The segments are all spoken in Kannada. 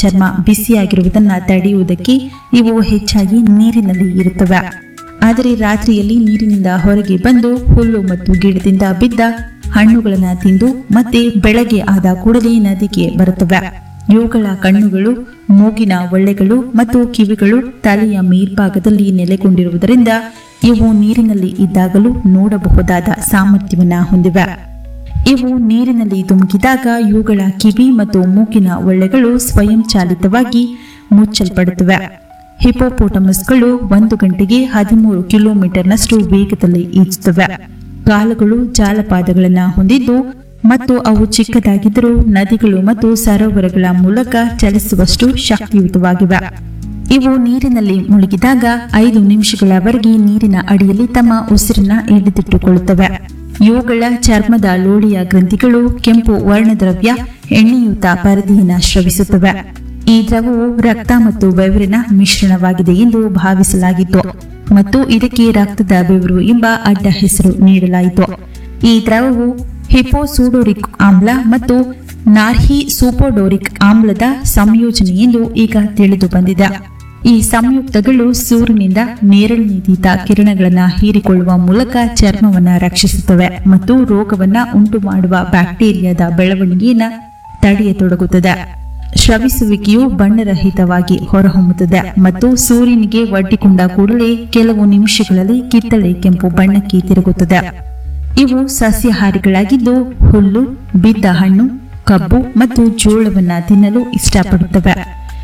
ಚರ್ಮ ಬಿಸಿಯಾಗಿರುವುದನ್ನ ತಡೆಯುವುದಕ್ಕೆ ಇವು ಹೆಚ್ಚಾಗಿ ನೀರಿನಲ್ಲಿ ಇರುತ್ತವೆ ಆದರೆ ರಾತ್ರಿಯಲ್ಲಿ ನೀರಿನಿಂದ ಹೊರಗೆ ಬಂದು ಹುಲ್ಲು ಮತ್ತು ಗಿಡದಿಂದ ಬಿದ್ದ ಹಣ್ಣುಗಳನ್ನು ತಿಂದು ಮತ್ತೆ ಬೆಳಗ್ಗೆ ಆದ ಕೂಡಲೇ ನದಿಗೆ ಬರುತ್ತವೆ ಇವುಗಳ ಕಣ್ಣುಗಳು ಮೂಗಿನ ಒಳ್ಳೆಗಳು ಮತ್ತು ಕಿವಿಗಳು ತಲೆಯ ಮೇಲ್ಭಾಗದಲ್ಲಿ ನೆಲೆಗೊಂಡಿರುವುದರಿಂದ ಇವು ನೀರಿನಲ್ಲಿ ಇದ್ದಾಗಲೂ ನೋಡಬಹುದಾದ ಸಾಮರ್ಥ್ಯವನ್ನ ಹೊಂದಿವೆ ಇವು ನೀರಿನಲ್ಲಿ ಧುಮುಕಿದಾಗ ಇವುಗಳ ಕಿವಿ ಮತ್ತು ಮೂಗಿನ ಒಳ್ಳೆಗಳು ಸ್ವಯಂಚಾಲಿತವಾಗಿ ಮುಚ್ಚಲ್ಪಡುತ್ತವೆ ಹಿಪೋಪೋಟಮಸ್ಗಳು ಒಂದು ಗಂಟೆಗೆ ಹದಿಮೂರು ಕಿಲೋಮೀಟರ್ನಷ್ಟು ವೇಗದಲ್ಲಿ ಈಜುತ್ತವೆ ಕಾಲುಗಳು ಜಾಲಪಾದಗಳನ್ನು ಹೊಂದಿದ್ದು ಮತ್ತು ಅವು ಚಿಕ್ಕದಾಗಿದ್ದರೂ ನದಿಗಳು ಮತ್ತು ಸರೋವರಗಳ ಮೂಲಕ ಚಲಿಸುವಷ್ಟು ಶಕ್ತಿಯುತವಾಗಿವೆ ಇವು ನೀರಿನಲ್ಲಿ ಮುಳುಗಿದಾಗ ಐದು ನಿಮಿಷಗಳವರೆಗೆ ನೀರಿನ ಅಡಿಯಲ್ಲಿ ತಮ್ಮ ಉಸಿರನ್ನ ಹಿಡಿದಿಟ್ಟುಕೊಳ್ಳುತ್ತವೆ ಇವುಗಳ ಚರ್ಮದ ಲೋಳಿಯ ಗ್ರಂಥಿಗಳು ಕೆಂಪು ವರ್ಣದ್ರವ್ಯ ಎಣ್ಣೆಯುತ ಪರದೆಯನ್ನು ಸ್ರವಿಸುತ್ತವೆ ಈ ದ್ರವವು ರಕ್ತ ಮತ್ತು ಬೆವರಿನ ಮಿಶ್ರಣವಾಗಿದೆ ಎಂದು ಭಾವಿಸಲಾಗಿತ್ತು ಮತ್ತು ಇದಕ್ಕೆ ರಕ್ತದ ಬೆವರು ಎಂಬ ಅಡ್ಡ ಹೆಸರು ನೀಡಲಾಯಿತು ಈ ದ್ರವವು ಹಿಪೋಸೂಡೋರಿಕ್ ಆಮ್ಲ ಮತ್ತು ನಾರ್ಹಿ ಸೂಪೋಡೋರಿಕ್ ಆಮ್ಲದ ಸಂಯೋಜನೆ ಎಂದು ಈಗ ತಿಳಿದು ಬಂದಿದೆ ಈ ಸಂಯುಕ್ತಗಳು ಸೂರ್ಯನಿಂದ ನೇರಳನಿಂದ ಕಿರಣಗಳನ್ನು ಹೀರಿಕೊಳ್ಳುವ ಮೂಲಕ ಚರ್ಮವನ್ನು ರಕ್ಷಿಸುತ್ತವೆ ಮತ್ತು ರೋಗವನ್ನ ಉಂಟು ಮಾಡುವ ಬ್ಯಾಕ್ಟೀರಿಯಾದ ಬೆಳವಣಿಗೆಯನ್ನು ತಡೆಯತೊಡಗುತ್ತದೆ ಸ್ರವಿಸುವಿಕೆಯು ಬಣ್ಣರಹಿತವಾಗಿ ಹೊರಹೊಮ್ಮುತ್ತದೆ ಮತ್ತು ಸೂರ್ಯನಿಗೆ ಒಡ್ಡಿಕೊಂಡ ಕೂಡಲೇ ಕೆಲವು ನಿಮಿಷಗಳಲ್ಲಿ ಕಿತ್ತಳೆ ಕೆಂಪು ಬಣ್ಣಕ್ಕೆ ತಿರುಗುತ್ತದೆ ಇವು ಸಸ್ಯಾಹಾರಿಗಳಾಗಿದ್ದು ಹುಲ್ಲು ಬಿದ್ದ ಹಣ್ಣು ಕಬ್ಬು ಮತ್ತು ಜೋಳವನ್ನ ತಿನ್ನಲು ಇಷ್ಟಪಡುತ್ತವೆ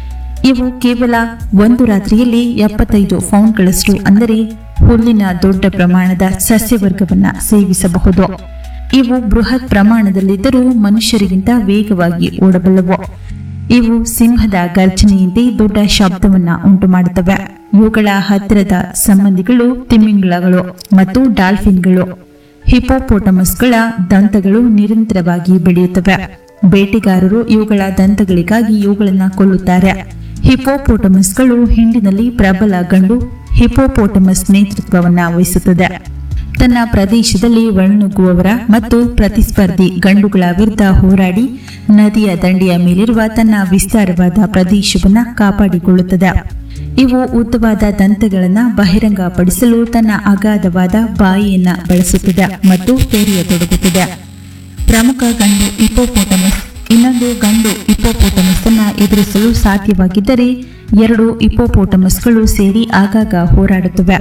ಇವು ಕೇವಲ ಒಂದು ರಾತ್ರಿಯಲ್ಲಿ ಎಪ್ಪತ್ತೈದು ಪೌಂಡ್ಗಳಷ್ಟು ಅಂದರೆ ಹುಲ್ಲಿನ ದೊಡ್ಡ ಪ್ರಮಾಣದ ಸಸ್ಯವರ್ಗವನ್ನ ಸೇವಿಸಬಹುದು ಇವು ಬೃಹತ್ ಪ್ರಮಾಣದಲ್ಲಿದ್ದರೂ ಮನುಷ್ಯರಿಗಿಂತ ವೇಗವಾಗಿ ಓಡಬಲ್ಲವು ಇವು ಸಿಂಹದ ಗರ್ಜನೆಯಂತೆ ದೊಡ್ಡ ಶಬ್ದವನ್ನ ಉಂಟು ಮಾಡುತ್ತವೆ ಇವುಗಳ ಹತ್ತಿರದ ಸಂಬಂಧಿಗಳು ತಿಮಿಂಗಿಳಗಳು ಮತ್ತು ಡಾಲ್ಫಿನ್ಗಳು ಹಿಪೋಪೋಟಮಸ್ಗಳ ದಂತಗಳು ನಿರಂತರವಾಗಿ ಬೆಳೆಯುತ್ತವೆ ಬೇಟೆಗಾರರು ಇವುಗಳ ದಂತಗಳಿಗಾಗಿ ಇವುಗಳನ್ನು ಕೊಲ್ಲುತ್ತಾರೆ ಹಿಪೋಪೋಟಮಸ್ಗಳು ಹಿಂಡಿನಲ್ಲಿ ಪ್ರಬಲ ಗಂಡು ಹಿಪೋಪೋಟಮಸ್ ನೇತೃತ್ವವನ್ನ ವಹಿಸುತ್ತದೆ ತನ್ನ ಪ್ರದೇಶದಲ್ಲಿ ಒಳನುಗ್ಗುವವರ ಮತ್ತು ಪ್ರತಿಸ್ಪರ್ಧಿ ಗಂಡುಗಳ ವಿರುದ್ಧ ಹೋರಾಡಿ ನದಿಯ ದಂಡೆಯ ಮೇಲಿರುವ ತನ್ನ ವಿಸ್ತಾರವಾದ ಪ್ರದೇಶವನ್ನ ಕಾಪಾಡಿಕೊಳ್ಳುತ್ತದೆ ಇವು ಉದ್ದವಾದ ದಂತಗಳನ್ನು ಬಹಿರಂಗಪಡಿಸಲು ತನ್ನ ಅಗಾಧವಾದ ಬಾಯಿಯನ್ನ ಬಳಸುತ್ತದೆ ಮತ್ತು ತೆರೆಯತೊಡಗುತ್ತದೆ ಪ್ರಮುಖ ಗಂಡು ಇಪೋಪೋಟಮಸ್ ಇನ್ನೊಂದು ಗಂಡು ಇಪೋಪೋಟಮಸ್ ಅನ್ನ ಎದುರಿಸಲು ಸಾಧ್ಯವಾಗಿದ್ದರೆ ಎರಡು ಇಪೋಪೋಟಮಸ್ಗಳು ಸೇರಿ ಆಗಾಗ ಹೋರಾಡುತ್ತವೆ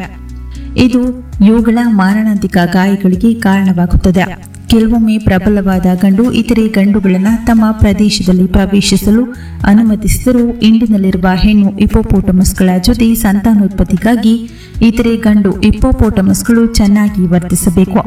ಇದು ಇವುಗಳ ಮಾರಣಾಂತಿಕ ಗಾಯಗಳಿಗೆ ಕಾರಣವಾಗುತ್ತದೆ ಕೆಲವೊಮ್ಮೆ ಪ್ರಬಲವಾದ ಗಂಡು ಇತರೆ ಗಂಡುಗಳನ್ನು ತಮ್ಮ ಪ್ರದೇಶದಲ್ಲಿ ಪ್ರವೇಶಿಸಲು ಅನುಮತಿಸಿದರೂ ಇಂಡಿನಲ್ಲಿರುವ ಹೆಣ್ಣು ಇಪೋಪೋಟಮಸ್ಗಳ ಜೊತೆ ಸಂತಾನೋತ್ಪತ್ತಿಗಾಗಿ ಇತರೆ ಗಂಡು ಇಪೋಪೋಟಮಸ್ಗಳು ಚೆನ್ನಾಗಿ ವರ್ತಿಸಬೇಕು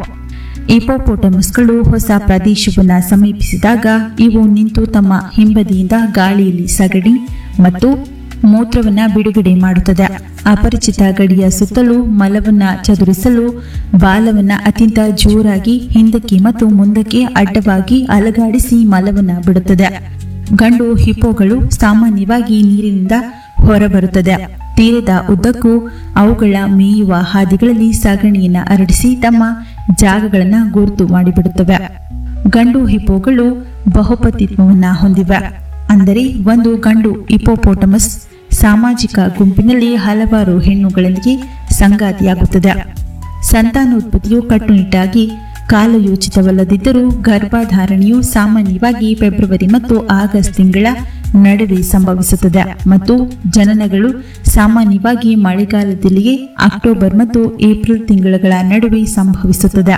ಇಪೋಪೋಟಮಸ್ಗಳು ಹೊಸ ಪ್ರದೇಶವನ್ನು ಸಮೀಪಿಸಿದಾಗ ಇವು ನಿಂತು ತಮ್ಮ ಹಿಂಬದಿಯಿಂದ ಗಾಳಿಯಲ್ಲಿ ಸಗಣಿ ಮತ್ತು ಮೂತ್ರವನ್ನ ಬಿಡುಗಡೆ ಮಾಡುತ್ತದೆ ಅಪರಿಚಿತ ಗಡಿಯ ಸುತ್ತಲೂ ಮಲವನ್ನ ಚದುರಿಸಲು ಬಾಲವನ್ನ ಅತ್ಯಂತ ಜೋರಾಗಿ ಹಿಂದಕ್ಕೆ ಮತ್ತು ಮುಂದಕ್ಕೆ ಅಡ್ಡವಾಗಿ ಅಲಗಾಡಿಸಿ ಮಲವನ್ನ ಬಿಡುತ್ತದೆ ಗಂಡು ಹಿಪ್ಪೋಗಳು ಸಾಮಾನ್ಯವಾಗಿ ನೀರಿನಿಂದ ಹೊರಬರುತ್ತದೆ ತೀರದ ಉದ್ದಕ್ಕೂ ಅವುಗಳ ಮೇಯುವ ಹಾದಿಗಳಲ್ಲಿ ಸಗಣಿಯನ್ನ ಹರಡಿಸಿ ತಮ್ಮ ಜಾಗಗಳನ್ನ ಗುರುತು ಮಾಡಿಬಿಡುತ್ತವೆ ಗಂಡು ಹಿಪ್ಪೋಗಳು ಬಹುಪತಿತ್ವವನ್ನ ಹೊಂದಿವೆ ಅಂದರೆ ಒಂದು ಗಂಡು ಇಪೋಪೋಟಮಸ್ ಸಾಮಾಜಿಕ ಗುಂಪಿನಲ್ಲಿ ಹಲವಾರು ಹೆಣ್ಣುಗಳೊಂದಿಗೆ ಸಂಗಾತಿಯಾಗುತ್ತದೆ ಸಂತಾನೋತ್ಪತ್ತಿಯು ಕಟ್ಟುನಿಟ್ಟಾಗಿ ಕಾಲಯೋಚಿತವಲ್ಲದಿದ್ದರೂ ಗರ್ಭಧಾರಣೆಯು ಸಾಮಾನ್ಯವಾಗಿ ಫೆಬ್ರವರಿ ಮತ್ತು ಆಗಸ್ಟ್ ತಿಂಗಳ ನಡುವೆ ಸಂಭವಿಸುತ್ತದೆ ಮತ್ತು ಜನನಗಳು ಸಾಮಾನ್ಯವಾಗಿ ಮಳೆಗಾಲದಲ್ಲಿಯೇ ಅಕ್ಟೋಬರ್ ಮತ್ತು ಏಪ್ರಿಲ್ ತಿಂಗಳುಗಳ ನಡುವೆ ಸಂಭವಿಸುತ್ತದೆ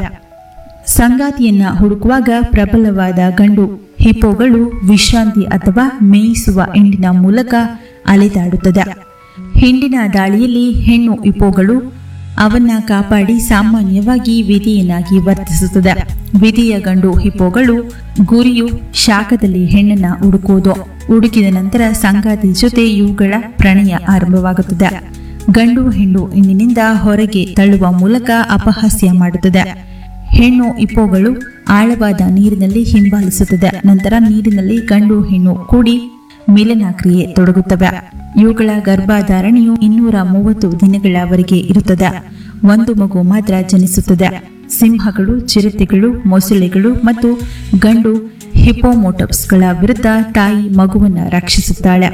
ಸಂಗಾತಿಯನ್ನ ಹುಡುಕುವಾಗ ಪ್ರಬಲವಾದ ಗಂಡು ಹಿಪ್ಪೋಗಳು ವಿಶ್ರಾಂತಿ ಅಥವಾ ಮೇಯಿಸುವ ಹಿಂಡಿನ ಮೂಲಕ ಅಲೆದಾಡುತ್ತದೆ ಹಿಂಡಿನ ದಾಳಿಯಲ್ಲಿ ಹೆಣ್ಣು ಹಿಪ್ಪೋಗಳು ಅವನ್ನ ಕಾಪಾಡಿ ಸಾಮಾನ್ಯವಾಗಿ ವಿಧಿಯನ್ನಾಗಿ ವರ್ತಿಸುತ್ತದೆ ವಿಧಿಯ ಗಂಡು ಹಿಪ್ಪೋಗಳು ಗುರಿಯು ಶಾಖದಲ್ಲಿ ಹೆಣ್ಣನ್ನ ಹುಡುಕುವುದು ಹುಡುಕಿದ ನಂತರ ಸಂಗಾತಿ ಜೊತೆ ಇವುಗಳ ಪ್ರಣಯ ಆರಂಭವಾಗುತ್ತದೆ ಗಂಡು ಹೆಣ್ಣು ಇಂದಿನಿಂದ ಹೊರಗೆ ತಳ್ಳುವ ಮೂಲಕ ಅಪಹಾಸ್ಯ ಮಾಡುತ್ತದೆ ಹೆಣ್ಣು ಇಪ್ಪೋಗಳು ಆಳವಾದ ನೀರಿನಲ್ಲಿ ಹಿಂಬಾಲಿಸುತ್ತದೆ ನಂತರ ನೀರಿನಲ್ಲಿ ಗಂಡು ಹೆಣ್ಣು ಕೂಡಿ ಮಿಲನ ಕ್ರಿಯೆ ತೊಡಗುತ್ತವೆ ಇವುಗಳ ಗರ್ಭಧಾರಣೆಯು ಇನ್ನೂರ ಮೂವತ್ತು ದಿನಗಳವರೆಗೆ ಇರುತ್ತದೆ ಒಂದು ಮಗು ಮಾತ್ರ ಜನಿಸುತ್ತದೆ ಸಿಂಹಗಳು ಚಿರತೆಗಳು ಮೊಸಳೆಗಳು ಮತ್ತು ಗಂಡು ಹಿಪೋಮೋಟಪ್ಸ್ಗಳ ವಿರುದ್ಧ ತಾಯಿ ಮಗುವನ್ನು ರಕ್ಷಿಸುತ್ತಾಳೆ